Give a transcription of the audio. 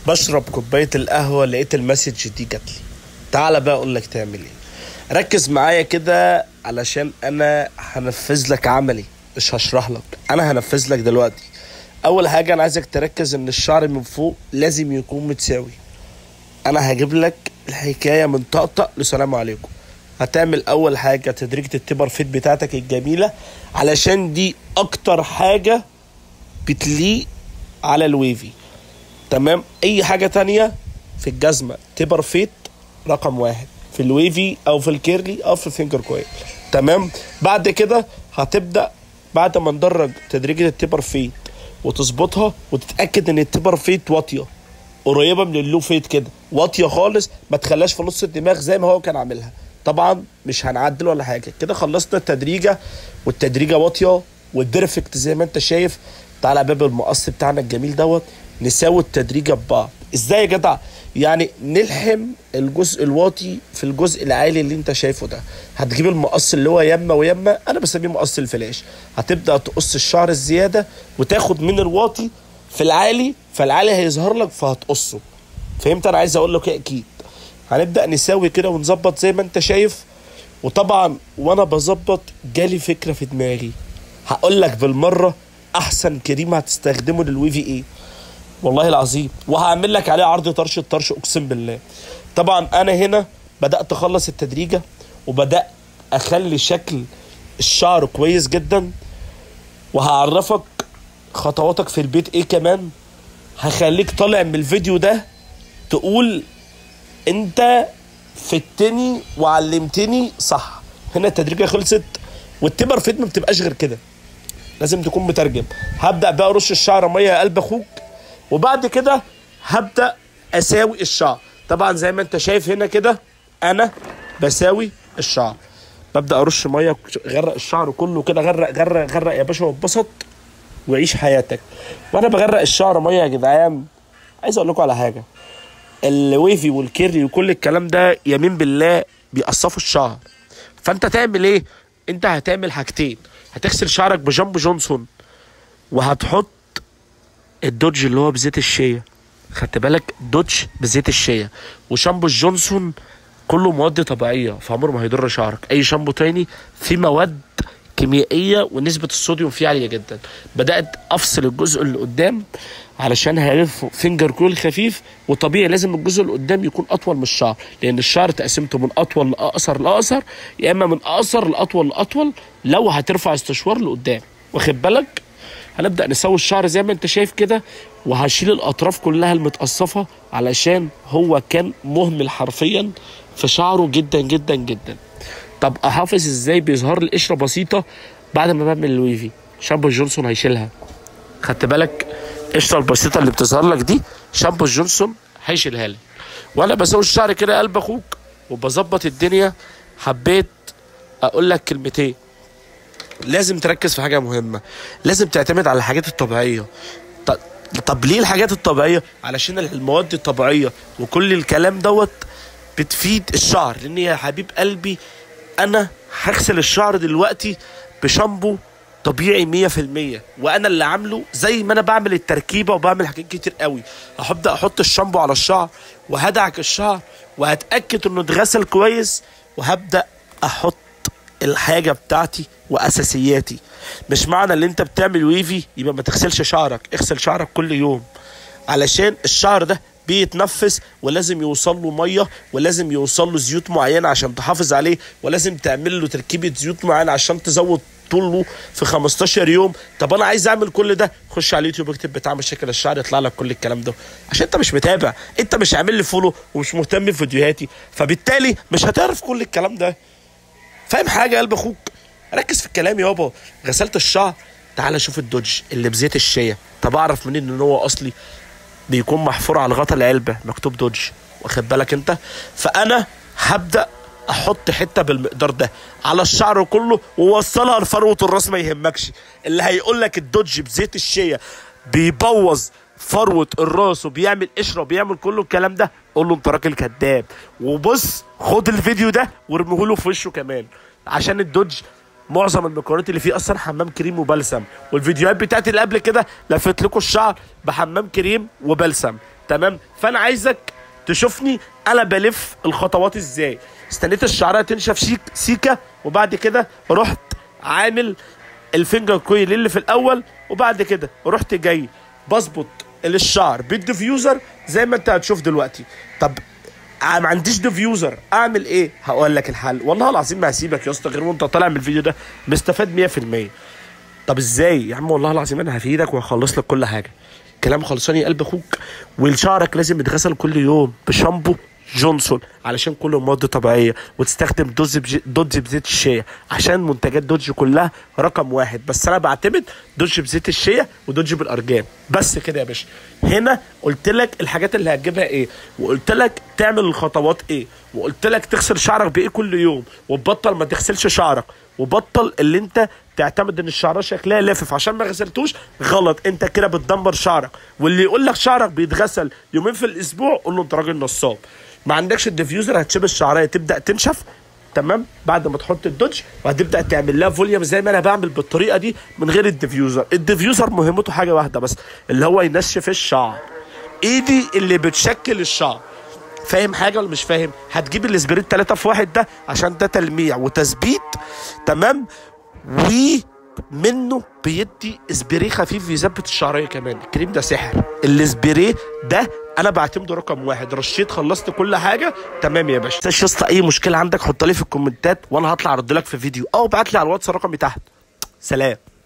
بشرب كوبايه القهوه لقيت المسج دي جات لي تعالى بقى اقول لك تعمل ايه ركز معايا كده علشان انا هنفذ لك عملي مش هشرح لك انا هنفذ لك دلوقتي اول حاجه انا عايزك تركز ان الشعر من فوق لازم يكون متساوي انا هجيب لك الحكايه من طقطق لسلام عليكم هتعمل اول حاجه تدريجه التبر فيت بتاعتك الجميله علشان دي اكتر حاجه بتليق على الويفي تمام اي حاجه تانية في الجزمه تبر فيت رقم واحد في الويفي او في الكيرلي او في الفينجر كويل تمام بعد كده هتبدا بعد ما ندرج تدريجه التبر فيت وتظبطها وتتاكد ان التبر فيت واطيه قريبه من اللو فيت كده واطيه خالص ما تخليهاش في نص الدماغ زي ما هو كان عاملها طبعا مش هنعدل ولا حاجه كده خلصنا التدريجه والتدريجه واطيه والبرفكت زي ما انت شايف تعالى باب المقص بتاعنا الجميل دوت نساوي التدريجه ببعض ازاي يا جدع يعني نلحم الجزء الواطي في الجزء العالي اللي انت شايفه ده هتجيب المقص اللي هو يمه ويمه انا بسميه مقص الفلاش هتبدا تقص الشعر الزياده وتاخد من الواطي في العالي فالعالي هيظهر لك فهتقصه فهمت انا عايز اقول لك ايه اكيد هنبدا نساوي كده ونظبط زي ما انت شايف وطبعا وانا بظبط جالي فكره في دماغي هقول لك بالمره احسن كريم هتستخدمه للويفي ايه والله العظيم وهعمل لك عليه عرض طرش الطرش اقسم بالله طبعا انا هنا بدات اخلص التدريجه وبدات اخلي شكل الشعر كويس جدا وهعرفك خطواتك في البيت ايه كمان هخليك طالع من الفيديو ده تقول انت فتني وعلمتني صح هنا التدريجه خلصت والتبر فيت ما بتبقاش غير كده لازم تكون مترجم هبدا بقى ارش الشعر ميه يا قلب اخوك وبعد كده هبدا اساوي الشعر طبعا زي ما انت شايف هنا كده انا بساوي الشعر ببدا ارش ميه غرق الشعر كله كده غرق غرق غرق يا باشا واتبسط وعيش حياتك وانا بغرق الشعر ميه يا جدعان عايز اقول لكم على حاجه الويفي والكيرلي وكل الكلام ده يمين بالله بيقصفوا الشعر فانت تعمل ايه انت هتعمل حاجتين هتغسل شعرك بجامبو جونسون وهتحط الدوج اللي هو بزيت الشيا خدت بالك دوج بزيت الشيا وشامبو جونسون كله مواد طبيعيه فعمره ما هيضر شعرك اي شامبو تاني فيه مواد كيميائيه ونسبه الصوديوم فيه عاليه جدا بدات افصل الجزء اللي قدام علشان هيلف فينجر كول خفيف وطبيعي لازم الجزء اللي قدام يكون اطول من الشعر لان الشعر تقسيمته من اطول لاقصر لاقصر يا اما من اقصر لاطول لاطول لو هترفع استشوار لقدام واخد بالك هنبدا نسوي الشعر زي ما انت شايف كده وهشيل الاطراف كلها المتقصفه علشان هو كان مهمل حرفيا في شعره جدا جدا جدا طب احافظ ازاي بيظهر لي قشره بسيطه بعد ما بعمل الويفي شامبو جونسون هيشيلها خدت بالك القشره البسيطه اللي بتظهر لك دي شامبو جونسون هيشيلها لي وانا بسوي الشعر كده يا قلب اخوك وبظبط الدنيا حبيت اقول لك كلمتين لازم تركز في حاجه مهمه لازم تعتمد على الحاجات الطبيعيه ط- طب ليه الحاجات الطبيعيه علشان المواد الطبيعيه وكل الكلام دوت بتفيد الشعر لان يا حبيب قلبي انا هغسل الشعر دلوقتي بشامبو طبيعي 100% وانا اللي عامله زي ما انا بعمل التركيبه وبعمل حاجات كتير قوي هبدا احط الشامبو على الشعر وهدعك الشعر وهتاكد انه اتغسل كويس وهبدا احط الحاجه بتاعتي واساسياتي مش معنى ان انت بتعمل ويفي يبقى ما تغسلش شعرك اغسل شعرك كل يوم علشان الشعر ده بيتنفس ولازم يوصل له ميه ولازم يوصل له زيوت معينه عشان تحافظ عليه ولازم تعمل له تركيبه زيوت معينه عشان تزود طوله في 15 يوم طب انا عايز اعمل كل ده خش على اليوتيوب اكتب بتاع مشاكل الشعر يطلع لك كل الكلام ده عشان انت مش متابع انت مش عامل لي فولو ومش مهتم بفيديوهاتي فبالتالي مش هتعرف كل الكلام ده فاهم حاجه يا قلب اخوك ركز في الكلام يابا غسلت الشعر تعالى شوف الدوج اللي بزيت الشيا طب اعرف منين ان هو اصلي بيكون محفور على غطا العلبه مكتوب دوج واخد بالك انت فانا هبدا احط حته بالمقدار ده على الشعر كله ووصلها لفروه الراس ما يهمكش اللي هيقول لك الدوج بزيت الشيا بيبوظ فروه الراس وبيعمل قشره وبيعمل كله الكلام ده قول له انت راجل كذاب وبص خد الفيديو ده وارميه له في وشه كمان عشان الدوج معظم المكونات اللي فيه اصلا حمام كريم وبلسم والفيديوهات بتاعتي اللي قبل كده لفت لكم الشعر بحمام كريم وبلسم تمام فانا عايزك تشوفني انا بلف الخطوات ازاي استنيت الشعريه تنشف شيك سيكه وبعد كده رحت عامل الفينجر كويل اللي في الاول وبعد كده رحت جاي بظبط الشعر بالديفيوزر زي ما انت هتشوف دلوقتي طب ما عنديش ديفيوزر اعمل ايه هقول لك الحل والله العظيم ما هسيبك يا اسطى غير وانت طالع من الفيديو ده مستفاد 100% طب ازاي يا عم والله العظيم انا هفيدك وهخلص لك كل حاجه كلام خلصاني قلب اخوك وشعرك لازم يتغسل كل يوم بشامبو جونسون علشان كله مواد طبيعيه وتستخدم دوج بج... دوج بزيت الشيا عشان منتجات دوج كلها رقم واحد بس انا بعتمد دوج بزيت الشيا ودوج بالارجان بس كده يا باشا هنا قلت لك الحاجات اللي هتجيبها ايه وقلت لك تعمل الخطوات ايه وقلت لك تغسل شعرك بايه كل يوم وتبطل ما تغسلش شعرك وبطل اللي انت تعتمد ان الشعره شكلها لافف عشان ما غسلتوش غلط انت كده بتدمر شعرك واللي يقول لك شعرك بيتغسل يومين في الاسبوع قول له انت راجل نصاب ما عندكش الديفيوزر هتسيب الشعريه تبدا تنشف تمام بعد ما تحط الدوج وهتبدا تعمل لها فوليوم زي ما انا بعمل بالطريقه دي من غير الديفيوزر الديفيوزر مهمته حاجه واحده بس اللي هو ينشف الشعر ايدي اللي بتشكل الشعر فاهم حاجه ولا مش فاهم هتجيب الاسبريت 3 في واحد ده عشان ده تلميع وتثبيت تمام ومنه بيدي اسبريه خفيف يثبت الشعريه كمان الكريم ده سحر الاسبريه ده انا بعتمده رقم واحد رشيت خلصت كل حاجه تمام يا باشا يا اسطى اي مشكله عندك حط لي في الكومنتات وانا هطلع ارد لك في فيديو او ابعت لي على الواتس رقمي تحت سلام